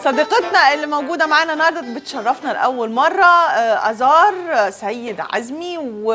صديقتنا اللي موجوده معانا النهارده بتشرفنا لاول مره آه، ازار آه، سيد عزمي و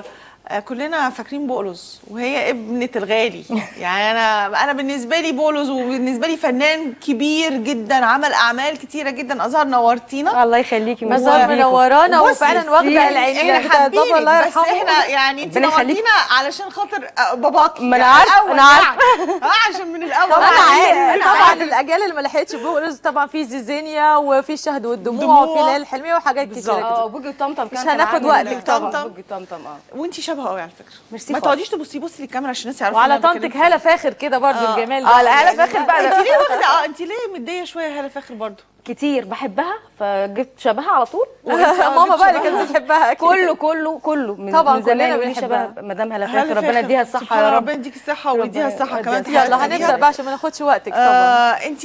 آه، كلنا فاكرين بولس وهي ابنة الغالي يعني انا انا بالنسبه لي بولس وبالنسبه لي فنان كبير جدا عمل اعمال كتيره جدا ازار نورتينا الله يخليكي ميرسي مزار ليكم. منورانا بصي، وفعلا واخده العين احنا بتاعت بابا حابين الله بس يرحمه احنا يعني انت ربنا يخليك. نورتينا علشان خاطر آه، باباكي ما أنا يعني عارفة، الأول أنا عارفة. يعني. اه عشان من الاول طبعا يعني. طبعا الاجيال اللي ما لحقتش بولس طبعا في زيزينيا وفي الشهد والدموع دموع. وفي ليالي الحلميه وحاجات بالظبط. كتيره اه كده بوجي وطمطم مش كان كان هناخد عامل وقتك طبعا طمطم. بوجي وطمطم اه وانت شبهه قوي على فكره ميرسي ما خالص. تقعديش تبصي بصي للكاميرا عشان الناس يعرفوا وعلى إن أنا طنطك بكلمك. هاله فاخر كده برضو آه. الجمال اه ده لا هاله فاخر بقى انت ده ليه واخده اه انت ليه متضايقه شويه هاله فاخر برضه كتير بحبها فجبت شبهها على طول ماما بقى اللي كانت بتحبها أكيد. كله كله كله من طبعاً من زمان كلنا يقولي بنحبها. شبه مدام هاله هالة فاخر ربنا يديها الصحه سبحان يا ربنا رب يديك الصحه ويديها ربنا الصحه يديها كمان في الصحة. يلا حياتها. هنبدا بقى عشان ما ناخدش وقتك طبعا آه انت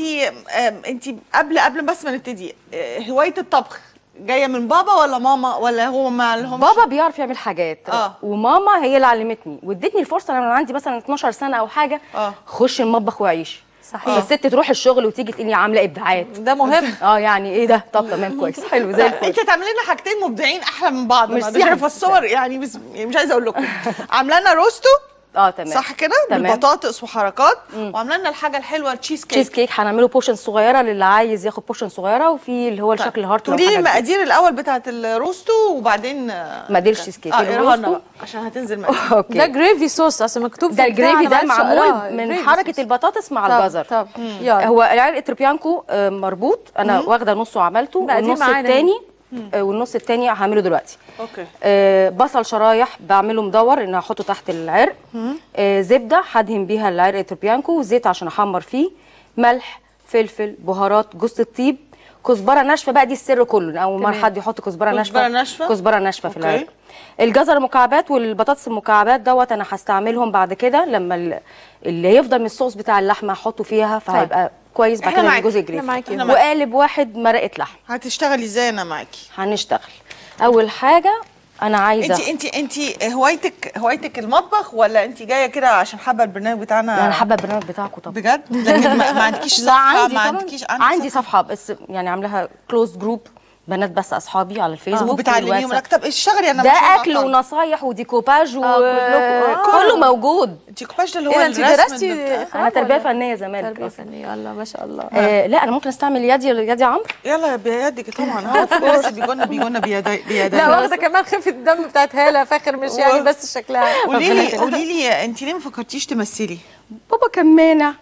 انت قبل قبل بس ما نبتدي آه، هوايه الطبخ جايه من بابا ولا ماما ولا هو ما لهمش بابا بيعرف يعمل حاجات آه. وماما هي اللي علمتني وادتني الفرصه لما عندي مثلا 12 سنه او حاجه آه. خش المطبخ وعيش صحيح. فالست تروح الشغل وتيجي تقولي عامله ابداعات ده مهم اه يعني ايه ده طب تمام كويس حلو زي الفل انت تعملي لنا حاجتين مبدعين احلى من بعض مش ما سهل. عارفه الصور يعني بس يعني مش عايزه اقول لكم عامله لنا روستو اه تمام صح كده تمام. بالبطاطس وحركات وعامله لنا الحاجه الحلوه التشيز كيك تشيز كيك هنعمله بوشن صغيره للي عايز ياخد بوشن صغيره وفي اللي هو الشكل الهارت لو قولي لي حاجة كده. المقادير الاول بتاعت الروستو وبعدين آه، مقادير التشيز كيك اه اقراها لنا الروستو بقى عشان هتنزل معاكي ده اوكي جريفي صوص اصل مكتوب في ده البتاع، الجريفي أنا ده معرفش معمول أقراه. من جريفي حركه صوص. البطاطس مع طب- الجزر طب يلا هو العرق التروبيانكو آه، مربوط انا واخده نصه عملته بقى دي والنص معانا التاني آه، والنص التاني هعمله دلوقتي اوكي آه، بصل شرايح بعمله مدور ان احطه تحت العرق آه، زبده هدهن بيها العرق التروبيانكو وزيت عشان احمر فيه ملح فلفل بهارات جوز الطيب كزبره ناشفه بقى دي السر كله اول مره تمام. حد يحط كزبره ناشفه كزبرة ناشفة؟ كزبره ناشفه في أوكي. العرق الجزر المكعبات والبطاطس المكعبات دوت انا هستعملهم بعد كده لما ال- اللي هيفضل من الصوص بتاع اللحمه احطه فيها فهيبقى كويس بعد إحنا كده معاكي. الجزء إحنا الجريفي معاكي. إحنا معاكي. وقالب واحد مرقه لحم هتشتغلي ازاي انا معاكي هنشتغل اول حاجه انا عايزه انت انت انت هوايتك هوايتك المطبخ ولا انت جايه كده عشان حابه البرنامج بتاعنا انا حابه البرنامج بتاعكم طبعا بجد لكن ما, ما عندكيش لا صفحه عندي ما طبعا عندكيش عندي صفحه بس يعني عاملاها كلوز جروب بنات بس اصحابي على الفيسبوك وبتعلميهم والواتساب. لك طب اشتغلي انا ده مش هعرف اكل أعمل. ونصايح وديكوباج و... آه، كلكم. آه. كله موجود الديكوباج ده اللي هو ايه ده انت الرسم درستي اللي- إخراج انا تربيه ولا؟ فنيه زمان تربيه أصلاً. فنيه الله ما شاء الله آه لا انا ممكن استعمل يدي يدي عمرو يلا بيدك طبعا اهو في ناس بيجونا بيجونا بيدي بيدي لا واخده كمان خفه الدم بتاعت هاله فاخر مش يعني و- بس شكلها قولي ربنا لي يخليك. قولي لي انت ليه ما فكرتيش تمثلي بابا كان مانع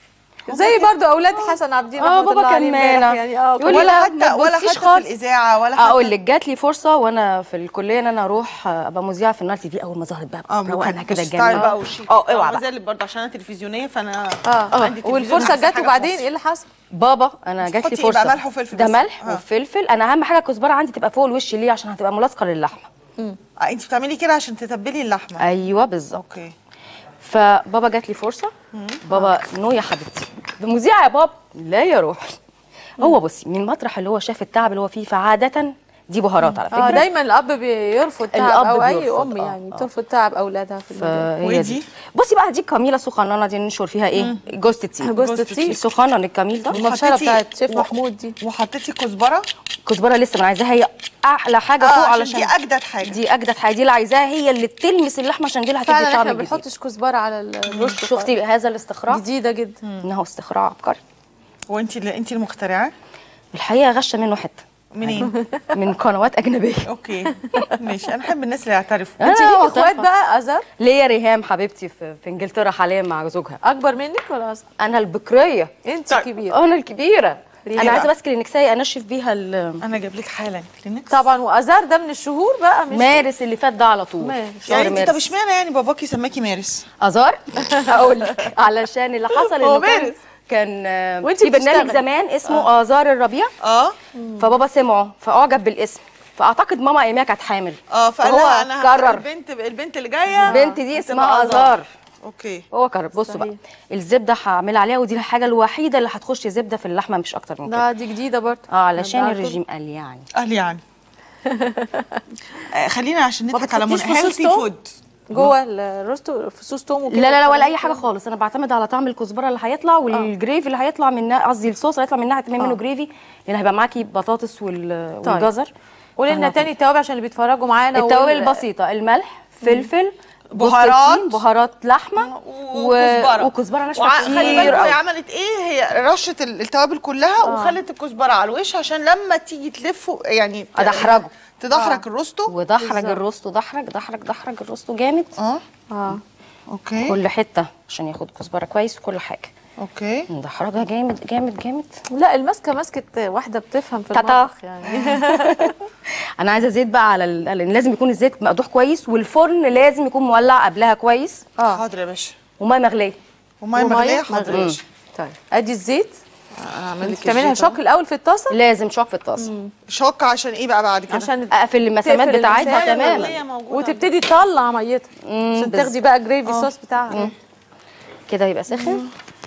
زي برضو اولاد حسن عابدين اه رحمة بابا الله كان عليه امبارح مانع. يعني اه يقول لي ولا لا، حتى ما ولا تبصيش حتى في خالص. الاذاعه ولا حتى اقول لك جات لي فرصه وانا في الكليه ان انا اروح ابقى مذيعه في النار تي في اول ما ظهرت بقى اه روقنا كده ستايل بقى الجميل وشيك اه اوعى ما بقى زالت برضه عشان انا تلفزيونيه فانا اه عندي تلفزيون والفرصه أحسن جت حاجة في وبعدين مصر. ايه اللي حصل؟ بابا انا جات لي تحطي إيه بقى، فرصه ملح وفلفل ده بس؟ ملح آه. وفلفل انا اهم حاجه الكزبره عندي تبقى فوق الوش ليه عشان هتبقى ملاصقه للحمه آه انت بتعملي كده عشان تتبلي اللحمه ايوه بالظبط اوكي فبابا جات لي فرصه بابا نو يا حبيبتي ده مذيعه يا بابا لا يا روحي هو بصي من المطرح اللي هو شاف التعب اللي هو فيه فعاده دي بهارات على فكره اه دايما الاب بيرفض تعب الأب او اي بيرفض، ام آه، يعني آه. بترفض تعب اولادها في المجال فهي ودي؟ دي بصي بقى دي الكميله السخنانه دي ننشر فيها ايه جوز الطيب جوز الطيب. السخنان الجميل ده المبشره وحطيتي- بتاعت شيف و- محمود دي وحطيتي كزبره كزبره لسه ما عايزاها هي احلى حاجه اه فوق علشان علشان دي اجدد حاجه دي اجدد حاجه دي اللي عايزاها هي اللي تلمس اللحمه عشان دي اللي هتدي فعلا طعم احنا ما جديد بنحطش كزبره على الرز شفتي هذا الاستخراع جديده جدا انه استخراع عبقري وانت اللي انت المخترعه الحقيقه غشه منه حته منين من قنوات اجنبيه اوكي ماشي انا احب الناس اللي يعترفوا انت أنا ليكي اخوات معترفة. بقى ازر ليا ريهام حبيبتي في, في انجلترا حاليا مع زوجها اكبر منك ولا اصغر انا البكريه انت طيب. كبيره انا الكبيره ليه انا عايزه بقى؟ بس كلينكسيه انشف بيها ال- انا جايب لك حالا كلينكس طبعا وازار ده من الشهور بقى مش مارس اللي فات ده على طول مارس. شهر يعني انت طب مارس. اشمعنى يعني باباكي سماكي مارس ازار هقول لك علشان اللي حصل هو انه كان مارس. كان آه، وانتي في برنامج بتشتغلي. زمان اسمه ازار الربيع اه فبابا سمعه فاعجب بالاسم فاعتقد ماما ايامها كانت حامل اه فقال فهو لها انا قرر البنت البنت اللي جايه البنت دي هتبقى اسمها ازار اوكي هو قرر بصوا بقى صحيح. الزبده هعملها عليها ودي الحاجه الوحيده اللي هتخش زبده في اللحمه مش اكتر من كده لا دي جديده برضه اه علشان ده الرجيم قال يعني قال يعني آه، خلينا عشان ما نضحك على منى بتحطيش فصوص هيلثي توم؟ فود جوه الروستو في صوص توم لا وكده لا لا ولا والكلام اي حاجه ده؟ خالص انا بعتمد على طعم الكزبره اللي هيطلع والجريفي اللي هيطلع منها قصدي الصوص اللي هيطلع منها هتعمل منه آه. جريفي لان هيبقى معاكي بطاطس وال... طيب. والجزر قولي لنا فهنعمل. تاني التوابل عشان اللي بيتفرجوا معانا التوابل وال- البسيطه الملح فلفل جوز بهارات. الطين، بهارات لحمه وكزبره وكزبره ناشفه وع- خلي بالك كتير هي قوي عملت ايه هي رشت ال- التوابل كلها وخلت الكزبره على الوش عشان لما تيجي تلفه يعني ت- أدحرجه. تدحرج الروستو ودحرج بالظبط. الروستو دحرج دحرج دحرج الروستو جامد اه اه اوكي كل حته عشان ياخد كزبره كويس وكل حاجه اوكي ندحرجها جامد جامد جامد لا الماسكه ماسكه واحده بتفهم في تاتا. المطبخ يعني انا عايزه زيت بقى على ال... لان لازم يكون الزيت مقدوح كويس والفرن لازم يكون مولع قبلها كويس اه حاضر يا باشا وميه مغليه وميه ومية مغليه حاضر يا مغلية. باشا طيب ادي الزيت انا اعمل لك بتعملها الزيت أهو. شوك الاول في الطاسه لازم شوك في الطاسه شوك عشان ايه بقى بعد كده عشان اقفل المسامات تقفل بتاعتها المسام تماما مغلية موجودة. وتبتدي تطلع ميتها مم، عشان بالظبط. تاخدي بقى جريفي صوص بتاعها كده يبقى سخن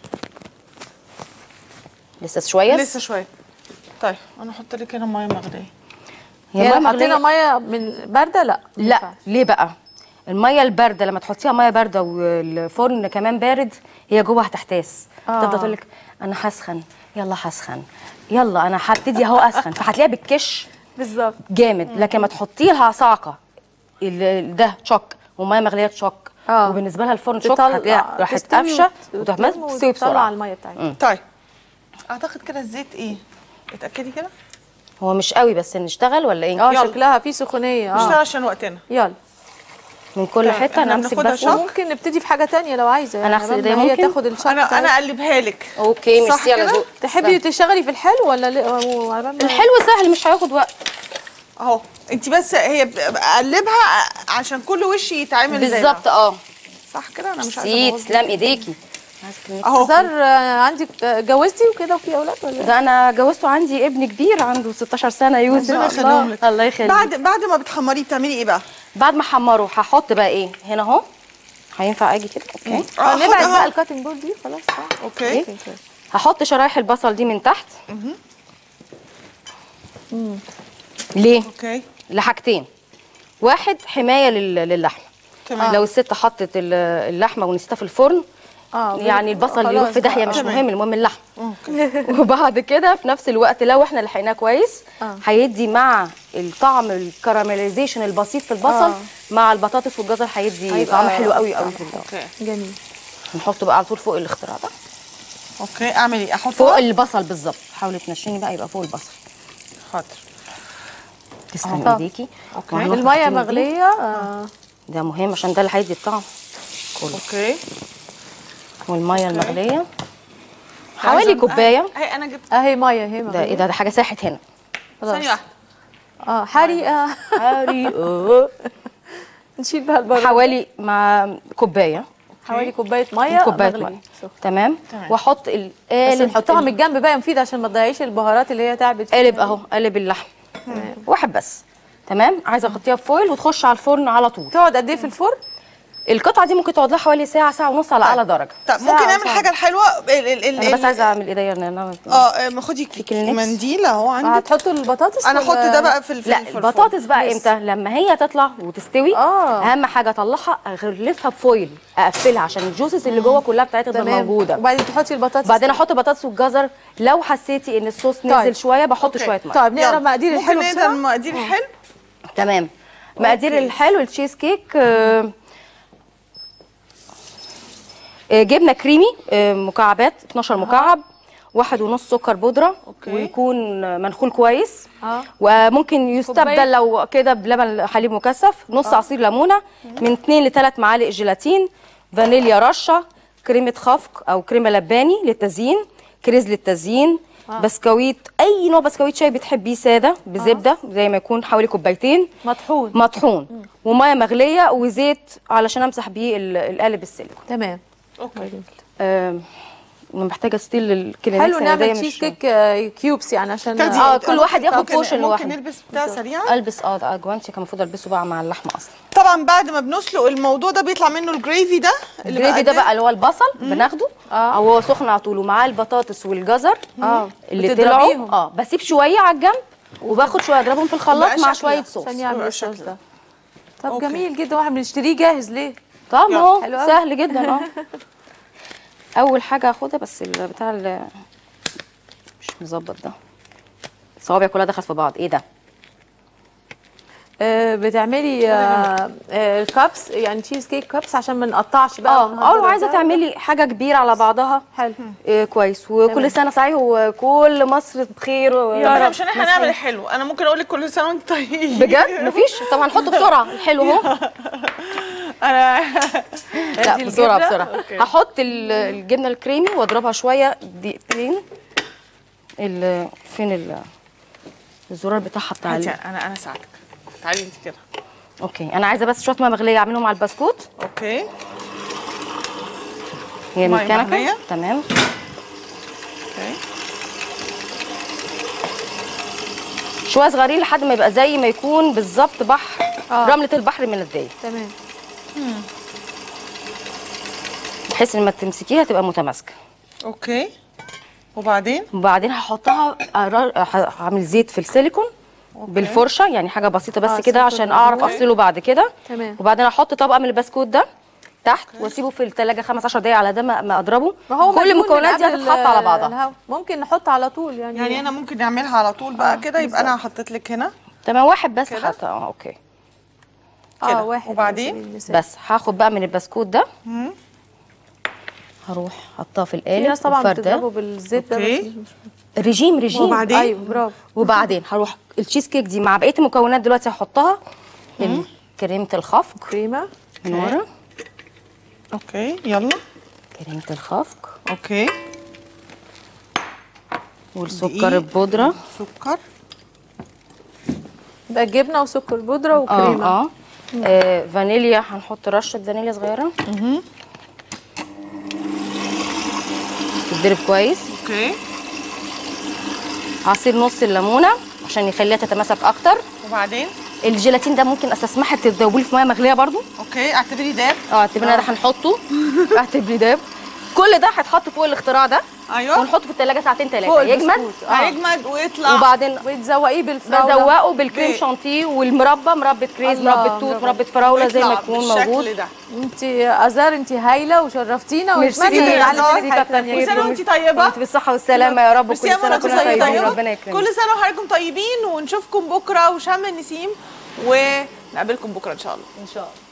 لسه شويه لسه شويه طيب انا احط لك هنا ميه مغليه هي هي ميه لو حطينا مغليه ميه من بارده لا ما لا ينفعش. ليه بقى الميه البارده لما تحطيها ميه بارده والفرن كمان بارد هي جوه هتحتاس آه. تفضل تقول لك انا هسخن يلا هسخن يلا انا هبتدي اهو اسخن فهتلاقيها بتكش بالظبط جامد لكن ما تحطي لها صعقه ال- ده تشوك وميه مغليه تشوك آه. وبالنسبه لها الفرن شوك تطلع- هتلاقيها راحت تستوي قافشه وت- وتروح وتطلع تستوي بسرعه الميه بتاعتها طيب اعتقد كده الزيت ايه اتاكدي كده هو مش قوي بس نشتغل ولا ايه اه يلا. شكلها في سخونيه نشتغل اه عشان وقتنا يلا من كل طيب، حته إحنا نمسك بناخدها بس شوك؟ وممكن نبتدي في حاجه تانية لو عايزه أنا أغسل قبل إيديا ما هي ممكن؟ تاخد الشوك انا بتاعتها. انا اقلبها لك اوكي صح ميرسي يا كده؟ لزوق تحبي تشتغلي في الحلو ولا لا وعلى بال ما- الحلو سهل مش هياخد وقت اهو انت بس هي بت- بقلبها عشان كل وش يتعمل زي بالظبط اه صح كده انا مش عايزه سي أبوظ. تسلم ايديكي اهو زار آه، عندك آه، جوزتي وكده وفي اولاد ولا إيه؟ ده انا جوزته عندي ابن كبير عنده 16 سنه يوسف ربنا يخليهم لك. الله يخليك بعد بعد ما بتحمريه بتعملي ايه بقى؟ بعد ما احمره هحط بقى ايه هنا اهو هينفع اجي كده اوكي اه نبعد أحط- بقى أهو. الكاتنج بورد دي خلاص اه اوكي هحط شرايح البصل دي من تحت ليه اوكي لحاجتين واحد حمايه لل- للحمه تمام. لو الست حطت ال- اللحمه ونسيتها في الفرن اه يعني البصل خلاص يروح في داهيه بقى. مش تمام. مهم المهم اللحم وبعد كده في نفس الوقت لو احنا لحقناه كويس آه. هيدي مع الطعم الكراميلايزيشن البسيط في البصل آه. مع البطاطس والجزر هيدي هيبقى- طعم حلو قوي قوي في الجو اوكي جميل نحطه بقى على طول فوق الاختراع ده اوكي اعمل ايه؟ احط فوق البصل بالظبط حاولي تنشني بقى يبقى فوق البصل حاضر تسلم آه. ايديكي أوكي. وهنروح الميه حاطين دي. مغليه آه. ده مهم عشان ده اللي هيدي الطعم كله اوكي والميه المغليه عايزة- حوالي كوبايه اهي انا جبت اهي ميه اهي ده ايه مغليه ده ده حاجه ساحت هنا خلاص. ثانيه واحده اه حريقه حوالي نشيل بقى البرد حوالي مع كوبايه حوالي كوبايه ميه كوبايه مغلية. ميه سخن. تمام تمام. واحط بس القالب نحطها من الجنب بقى مفيد عشان ما تضيعيش البهارات اللي هي تعبت فيها قالب دي. اهو قالب اللحم واحد بس تمام عايزه احطيها في فويل وتخش على الفرن على طول تقعد قد ايه في الفرن؟ القطعه دي ممكن تقعد لها حوالي ساعه ساعه ونص على اعلى درجه طب ساعة ممكن نعمل ساعة. حاجه الحلوه ال ال ال انا بس ال- عايزه اعمل ايديا ان انا اه ما خدي كلينكس؟ منديل اهو عندك هتحطوا البطاطس انا ولا- احط ده بقى في ال- في لا ال- في البطاطس بقى لسه. امتى لما هي تطلع وتستوي آه. اهم حاجه اطلعها اغلفها بفويل اقفلها عشان الجوسس اللي جوه كلها بتاعتها تبقى تمام موجوده وبعدين تحطي البطاطس بعدين احط البطاطس والجزر لو حسيتي ان الصوص نزل طيب. شويه بحط أوكي. شويه ميه طيب نقرا يلا. مقادير ممكن الحلو نقدر بسرعه المقادير الحلو تمام مقادير أوكي. الحلو التشيز كيك آه، آه، جبنه كريمي آه، مكعبات 12 مكعب واحد ونص سكر بودره أوكي. ويكون آه، منخول كويس اه وممكن يستبدل كوباية. لو كده بلبن حليب مكثف نص عصير ليمونه من 2 ل 3 معالق جيلاتين فانيليا رشه كريمه خفق او كريمه لباني للتزيين كريز للتزيين بسكويت اي نوع بسكويت شاي بتحبيه ساده بزبده زي ما يكون حوالي كوبايتين مطحون مطحون وميه مغليه وزيت علشان امسح بيه ال- القالب السيليكون تمام اوكي آم، انا محتاجه ستيل الكلينكس حلو أنا نعمل دايماً تشيز مش- كيك آه، كيوبس يعني عشان تاخدي- اه كل واحد ياخد ممكن- بورشن ممكن لوحده نلبس بتاع سريعا البس اه ده جوانتي كان المفروض البسه بقى مع اللحمه اصلا طبعا بعد ما بنسلق الموضوع ده بيطلع منه الجريفي ده اللي الجريفي ده بقدم. بقى اللي هو البصل بناخده آه. او هو سخن على طول ومعاه البطاطس والجزر اه اللي بتضربيهم. طلعوا اه بسيب شويه على الجنب وباخد شويه اضربهم في الخلاط بقى مع شكل شويه ده. صوص عشان يعمل بقى الصوص شكل ده طب أوكي. جميل جدا واحنا بنشتريه جاهز ليه طب يلا. اهو حلو أوي. سهل جدا اه اول حاجه هاخدها بس ال- بتاع ال- مش مظبط ده الصوابع كلها دخلت في بعض ايه ده آه بتعملي آه آه الكابس يعني تشيز كيك كابس عشان ما نقطعش بقى اه ونهدر اه لو عايزه ده. تعملي حاجه كبيره على بعضها حلو إيه كويس وكل تمام. سنه صحيح وكل مصر بخير و... طب احنا مش احنا نعمل الحلو انا ممكن اقول لك كل سنه وانت طيب بجد مفيش طب هنحطه بسرعه الحلو اهو انا لا دي بسرعه الجبنة؟ بسرعه أوكي. هحط ال- الجبنه الكريمي واضربها شويه دقيقتين ال... فين ال... الزرار بتاعها بتاع تعالي ال... انا انا ساعدك تعالي انت كده اوكي انا عايزه بس شويه ميه مغليه اعملهم على البسكوت اوكي هي مية مكانها مغلية؟ تمام اوكي شويه صغيرين لحد ما يبقى زي ما يكون بالظبط بحر آه. رمله البحر من الدايه تمام بحيث لما تمسكيها تبقى متماسكه اوكي وبعدين وبعدين هحطها أرر- ه- هعمل زيت في السيليكون بالفرشه يعني حاجه بسيطه بس آه، كده سيليكون عشان اعرف أوكي. افصله بعد كده تمام. وبعدين احط طبقه من البسكوت ده تحت واسيبه في الثلاجه 15 دقايق على ده ما ما اضربه ما هو كل مدهون المكونات دي من قبل هتتحط على ال- بعضها الهوا. ممكن نحط على طول يعني يعني انا ممكن نعملها على طول بقى كده يبقى انا حطيت لك هنا تمام واحد بس كده؟ حتى اه اوكي كده. اه واحد وبعدين؟ على سبيل المثال. بس هاخد بقى من البسكوت ده هروح حطها في في القالب ناس طبعا وفردة. بتضربه بالزيت ده أوكي. بس مش مشكلة. رجيم رجيم وبعدين؟ ايوه برافو وبعدين هروح التشيز كيك دي مع بقيه المكونات دلوقتي هحطها كريمه الخفق كريمه من ورا اوكي يلا كريمه الخفق اوكي والسكر دقيق. البودره سكر يبقى جبنه وسكر بودره اه وكريمه اه آه، فانيليا هنحط رشه فانيليا صغيره تتضرب كويس اوكي عصير نص الليمونه عشان يخليها تتماسك اكتر وبعدين الجيلاتين ده ممكن استسمحك تدوبيه في ميه مغليه برضو اوكي اعتبري داب اه اعتبرنا ده هنحطه اعتبري ده كل ده هيتحط فوق الاختراع ده ايوه ونحطه في الثلاجه ساعتين فوق ثلاثه يجمد البسكوت. آه. هيجمد ويطلع وبعدين وتزوقيه بالفراوله بزوقه بالكريم بي- شانتيه والمربى مربى كريز الله، مربى توت مربى. مربى فراوله زي ما ويطلع يكون بالشكل موجود ده انت ازار انت هايله وشرفتينا ميرسي ونتمنى جدا يا نتعلم أزار. منك حاجات تانية. كل سنه وانت طيبه وانت بالصحه والسلامه يا رب بس وكل يا سنه منى كلنا كل سنه طيبين طيبه ربنا يكرمك كل سنه وحضراتكم طيبين ونشوفكم بكره وشم النسيم ونقابلكم بكره ان شاء الله ان شاء الله